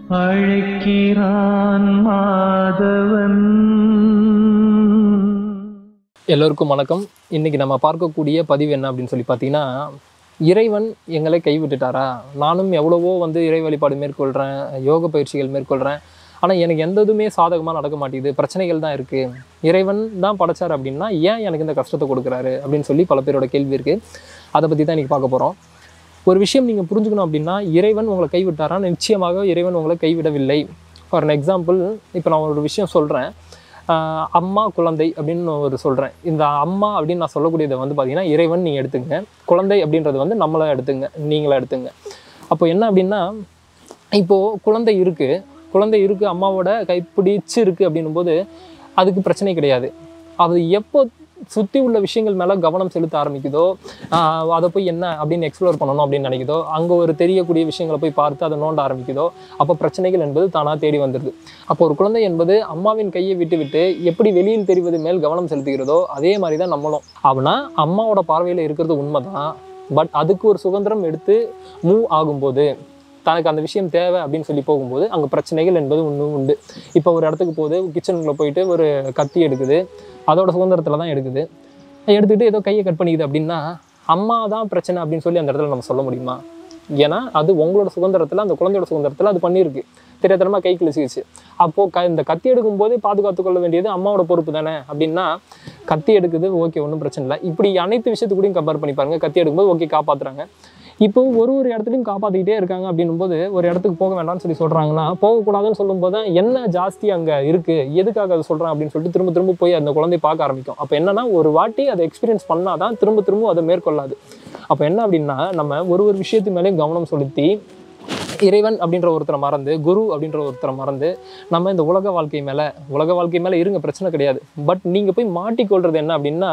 அழைக்கிறான் மாதவன் எல்லோருக்கும் வணக்கம் இன்னைக்கு நம்ம பார்க்கக்கூடிய பதிவு என்ன அப்படின்னு சொல்லி பார்த்தீங்கன்னா இறைவன் எங்களை கைவிட்டுட்டாரா நானும் எவ்வளவோ வந்து இறை வழிபாடு மேற்கொள்கிறேன் யோக பயிற்சிகள் மேற்கொள்கிறேன் ஆனால் எனக்கு எந்த இதுவுமே சாதகமாக நடக்க மாட்டேங்குது பிரச்சனைகள் தான் இருக்குது இறைவன் தான் படைச்சார் அப்படின்னா ஏன் எனக்கு இந்த கஷ்டத்தை கொடுக்குறாரு அப்படின்னு சொல்லி பல பேரோட கேள்வி இருக்குது அதை பற்றி தான் இன்றைக்கி பார்க்க போகிறோம் ஒரு விஷயம் நீங்கள் புரிஞ்சுக்கணும் அப்படின்னா இறைவன் உங்களை கைவிட்டாரா நிச்சயமாக இறைவன் உங்களை கைவிடவில்லை ஃபார் an எக்ஸாம்பிள் இப்போ நான் ஒரு விஷயம் சொல்கிறேன் ஆஹ் அம்மா குழந்தை அப்படின்னு ஒரு சொல்கிறேன் இந்த அம்மா அப்படின்னு நான் சொல்லக்கூடியதை வந்து பார்த்தீங்கன்னா இறைவன் நீங்கள் எடுத்துங்க குழந்தை அப்படின்றது வந்து நம்மளை எடுத்துங்க நீங்களே எடுத்துங்க அப்போ என்ன அப்படின்னா இப்போது குழந்தை இருக்குது குழந்தை இருக்குது அம்மாவோட கைப்பிடிச்சு இருக்குது அப்படின்னும் போது அதுக்கு பிரச்சனை கிடையாது அது எப்போ சுற்றி உள்ள விஷயங்கள் மேலே கவனம் செலுத்த ஆரம்பிக்குதோ ஆஹ் அதை போய் என்ன அப்படின்னு எக்ஸ்ப்ளோர் பண்ணணும் அப்படின்னு நினைக்குதோ அங்கே ஒரு தெரியக்கூடிய விஷயங்களை போய் பார்த்து அதை நோண்ட ஆரம்பிக்குதோ அப்போ பிரச்சனைகள் என்பது தானாக தேடி வந்துடுது அப்போ ஒரு குழந்தை என்பது அம்மாவின் கையை விட்டு விட்டு எப்படி வெளியில் தெரிவது மேல் கவனம் செலுத்துகிறதோ அதே மாதிரி தான் நம்மளும் அவனா அம்மாவோட பார்வையில் இருக்கிறது உண்மைதான் பட் அதுக்கு ஒரு சுதந்திரம் எடுத்து மூவ் ஆகும்போது தனக்கு அந்த விஷயம் தேவை அப்படின்னு சொல்லி போகும்போது அங்கே பிரச்சனைகள் என்பது ஒன்று உண்டு இப்போ ஒரு இடத்துக்கு போகுது கிச்சனுக்குள்ளே போயிட்டு ஒரு கத்தி எடுக்குது அதோட சுதந்திரத்தில் தான் எடுக்குது எடுத்துக்கிட்டு ஏதோ கையை கட் பண்ணிக்குது அப்படின்னா அம்மா தான் பிரச்சனை அப்படின்னு சொல்லி அந்த இடத்துல நம்ம சொல்ல முடியுமா ஏன்னா அது உங்களோட சுதந்திரத்தில் அந்த குழந்தையோட சுதந்திரத்தில் அது பண்ணியிருக்கு தெரியாதனமாக கை கிழிச்சிக்கிச்சு அப்போது க இந்த கத்தி எடுக்கும்போது பாதுகாத்து கொள்ள வேண்டியது அம்மாவோட பொறுப்பு தானே அப்படின்னா கத்தி எடுக்குது ஓகே ஒன்றும் பிரச்சனை இல்லை இப்படி அனைத்து விஷயத்துக்கூடயும் கம்பேர் பண்ணி பாருங்க கத்தி எடுக்கும்போது ஓகே காப்பாற்றுறாங்க இப்போ ஒரு ஒரு இடத்துலையும் காப்பாற்றிக்கிட்டே இருக்காங்க அப்படின்னும் போது ஒரு இடத்துக்கு போக வேண்டாம்னு சொல்லி சொல்கிறாங்கன்னா போகக்கூடாதுன்னு சொல்லும்போது தான் என்ன ஜாஸ்தி அங்கே இருக்குது எதுக்காக அதை சொல்கிறேன் அப்படின்னு சொல்லிட்டு திரும்ப திரும்ப போய் அந்த குழந்தைய பார்க்க ஆரம்பிக்கும் அப்போ என்னன்னா ஒரு வாட்டி அதை எக்ஸ்பீரியன்ஸ் பண்ணால் தான் திரும்ப திரும்ப அதை மேற்கொள்ளாது அப்போ என்ன அப்படின்னா நம்ம ஒரு ஒரு விஷயத்து மேலேயும் கவனம் செலுத்தி இறைவன் அப்படின்ற ஒருத்தரை மறந்து குரு அப்படின்ற ஒருத்தரை மறந்து நம்ம இந்த உலக வாழ்க்கை மேலே உலக வாழ்க்கை மேலே இருங்க பிரச்சனை கிடையாது பட் நீங்கள் போய் மாட்டிக்கொள்றது என்ன அப்படின்னா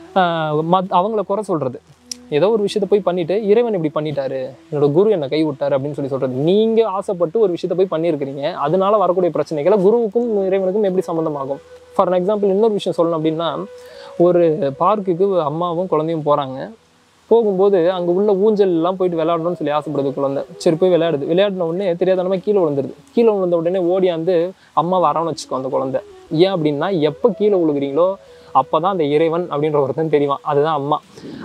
ஆஹ் மத் அவங்கள குறை சொல்கிறது ஏதோ ஒரு விஷயத்த போய் பண்ணிட்டு இறைவன் இப்படி பண்ணிட்டாரு என்னோட குரு என்னை கை விட்டாரு அப்படின்னு சொல்லி சொல்றது நீங்க ஆசைப்பட்டு ஒரு விஷயத்த போய் பண்ணியிருக்கிறீங்க அதனால வரக்கூடிய பிரச்சனைகளை குருவுக்கும் இறைவனுக்கும் எப்படி சம்மந்தமாகும் ஃபார் எக்ஸாம்பிள் இன்னொரு விஷயம் சொல்லணும் அப்படின்னா ஒரு பார்க்குக்கு அம்மாவும் குழந்தையும் போறாங்க போகும்போது அங்கே உள்ள ஊஞ்சல் எல்லாம் போயிட்டு விளையாடணும்னு சொல்லி ஆசைப்படுது குழந்தை சரி போய் விளையாடுது விளையாடின உடனே தெரியாதனமா கீழே விழுந்துருது கீழே விழுந்த உடனே ஓடியாந்து அம்மா வரணும்னு வச்சுக்கோ அந்த குழந்தை ஏன் அப்படின்னா எப்போ கீழே விழுகிறீங்களோ அப்போ தான் அந்த இறைவன் அப்படின்ற ஒருத்தன் தெரியும் அதுதான் அம்மா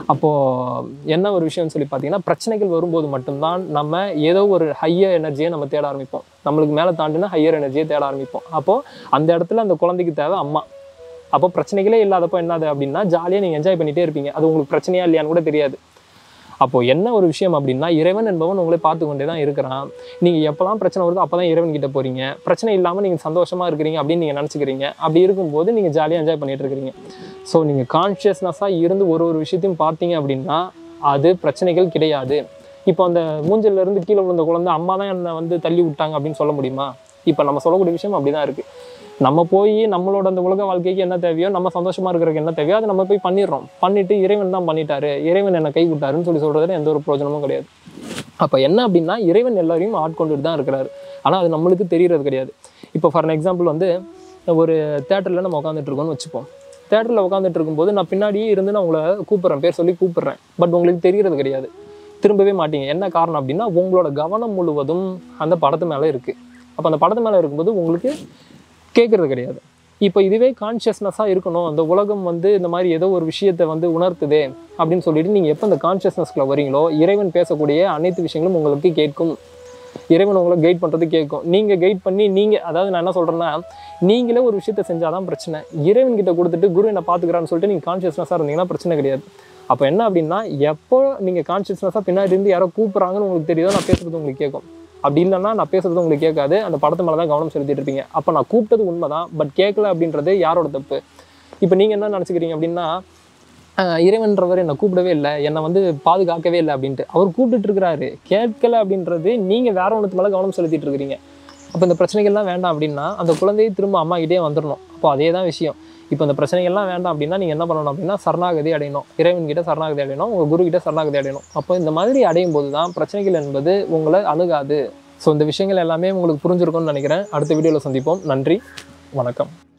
அப்போது என்ன ஒரு விஷயம்னு சொல்லி பார்த்தீங்கன்னா பிரச்சனைகள் வரும்போது மட்டும்தான் நம்ம ஏதோ ஒரு ஹையர் எனர்ஜியை நம்ம தேட ஆரம்பிப்போம் நம்மளுக்கு மேலே தாண்டினா ஹையர் எனர்ஜியை தேட ஆரம்பிப்போம் அப்போது அந்த இடத்துல அந்த குழந்தைக்கு தேவை அம்மா அப்போ பிரச்சனைகளே இல்லாதப்போ என்னது அப்படின்னா ஜாலியாக நீங்கள் என்ஜாய் பண்ணிகிட்டே இருப்பீங்க அது உங்களுக்கு பிரச்சனையா இல்லையான்னு கூட தெரியாது அப்போது என்ன ஒரு விஷயம் அப்படின்னா இறைவன் என்பவன் உங்களை பார்த்து கொண்டே தான் இருக்கிறான் நீங்கள் எப்போல்லாம் பிரச்சனை வருதோ அப்போ தான் இறைவன் கிட்ட போகிறீங்க பிரச்சனை இல்லாமல் நீங்கள் சந்தோஷமாக இருக்கிறீங்க அப்படின்னு நீங்கள் நினச்சிக்கிறீங்க அப்படி இருக்கும்போது நீங்கள் ஜாலியாக என்ஜாய் பண்ணிட்டு இருக்கிறீங்க ஸோ நீங்கள் கான்ஷியஸ்னஸாக இருந்து ஒரு ஒரு விஷயத்தையும் பார்த்தீங்க அப்படின்னா அது பிரச்சனைகள் கிடையாது இப்போ அந்த மூஞ்சல்ல இருந்து கீழே விழுந்த குழந்தை அம்மா தான் என்னை வந்து தள்ளி விட்டாங்க அப்படின்னு சொல்ல முடியுமா இப்போ நம்ம சொல்லக்கூடிய விஷயம் அப்படி தான் இருக்குது நம்ம போய் நம்மளோட அந்த உலக வாழ்க்கைக்கு என்ன தேவையோ நம்ம சந்தோஷமா இருக்கிறதுக்கு என்ன தேவையோ அதை நம்ம போய் பண்ணிடுறோம் பண்ணிட்டு இறைவன் தான் பண்ணிட்டாரு இறைவன் என்னை கை விட்டாருன்னு சொல்லி சொல்றதுல எந்த ஒரு பிரயோஜனமும் கிடையாது அப்போ என்ன அப்படின்னா இறைவன் எல்லாரையும் ஆட்கொண்டுட்டு தான் இருக்கிறாரு ஆனால் அது நம்மளுக்கு தெரியறது கிடையாது இப்போ ஃபார் எக்ஸாம்பிள் வந்து ஒரு தேட்டரில் நம்ம உட்காந்துட்டு இருக்கோம்னு வச்சுப்போம் தேட்டரில் உட்காந்துட்டு இருக்கும்போது நான் பின்னாடியே இருந்து நான் உங்களை கூப்பிட்றேன் பேர் சொல்லி கூப்பிட்றேன் பட் உங்களுக்கு தெரியறது கிடையாது திரும்பவே மாட்டீங்க என்ன காரணம் அப்படின்னா உங்களோட கவனம் முழுவதும் அந்த படத்து மேலே இருக்குது அப்போ அந்த படத்து மேலே இருக்கும்போது உங்களுக்கு கேட்குறது கிடையாது இப்போ இதுவே கான்ஷியஸ்னஸாக இருக்கணும் அந்த உலகம் வந்து இந்த மாதிரி ஏதோ ஒரு விஷயத்தை வந்து உணர்த்துதே அப்படின்னு சொல்லிட்டு நீங்கள் எப்போ இந்த கான்ஷியஸ்னஸ்க்குள்ள வரீங்களோ இறைவன் பேசக்கூடிய அனைத்து விஷயங்களும் உங்களுக்கு கேட்கும் இறைவன் உங்களை கைட் பண்ணுறது கேட்கும் நீங்கள் கைட் பண்ணி நீங்கள் அதாவது நான் என்ன சொல்கிறேன்னா நீங்களே ஒரு விஷயத்தை செஞ்சால் தான் பிரச்சனை இறைவன் கிட்ட கொடுத்துட்டு குரு என்னை பார்த்துக்கிறான்னு சொல்லிட்டு நீங்கள் கான்ஷியஸ்னஸாக இருந்தீங்கன்னா பிரச்சனை கிடையாது அப்போ என்ன அப்படின்னா எப்போ நீங்கள் கான்ஷியஸ்னஸாக பின்னாடி இருந்து யாரோ கூப்பிட்றாங்கன்னு உங்களுக்கு தெரியுதோ நான் பேசுறது உங்களுக்கு கேட்கும் அப்படி இல்லைன்னா நான் பேசுறது உங்களுக்கு கேட்காது அந்த படத்து மேலே தான் கவனம் செலுத்திட்டு இருப்பீங்க அப்போ நான் கூப்பிட்டது உண்மைதான் பட் கேட்கல அப்படின்றது யாரோட தப்பு இப்போ நீங்கள் என்ன நினச்சிக்கிறீங்க அப்படின்னா ஆஹ் இறைவன்றவர் என்னை கூப்பிடவே இல்லை என்னை வந்து பாதுகாக்கவே இல்லை அப்படின்ட்டு அவர் கூப்பிட்டுட்டு இருக்கிறாரு கேட்கல அப்படின்றது நீங்கள் வேற ஒன்றுத்து மேலே கவனம் செலுத்திட்டு இருக்கிறீங்க அப்போ இந்த பிரச்சனைகள்லாம் வேண்டாம் அப்படின்னா அந்த குழந்தையை திரும்ப அம்மா கிட்டே வந்துடணும் அப்போ அதே தான் விஷயம் இப்போ இந்த பிரச்சனைகள்லாம் வேண்டாம் அப்படின்னா நீங்கள் என்ன பண்ணணும் அப்படின்னா சரணாகதி அடையணும் இறைவன் கிட்ட சரணாகதி அடையணும் உங்கள் குரு கிட்ட சரணாகதி அடையணும் அப்போ இந்த மாதிரி அடையும் போது தான் பிரச்சனைகள் என்பது உங்களை அணுகாது ஸோ இந்த விஷயங்கள் எல்லாமே உங்களுக்கு புரிஞ்சிருக்கும்னு நினைக்கிறேன் அடுத்த வீடியோவில் சந்திப்போம் நன்றி வணக்கம்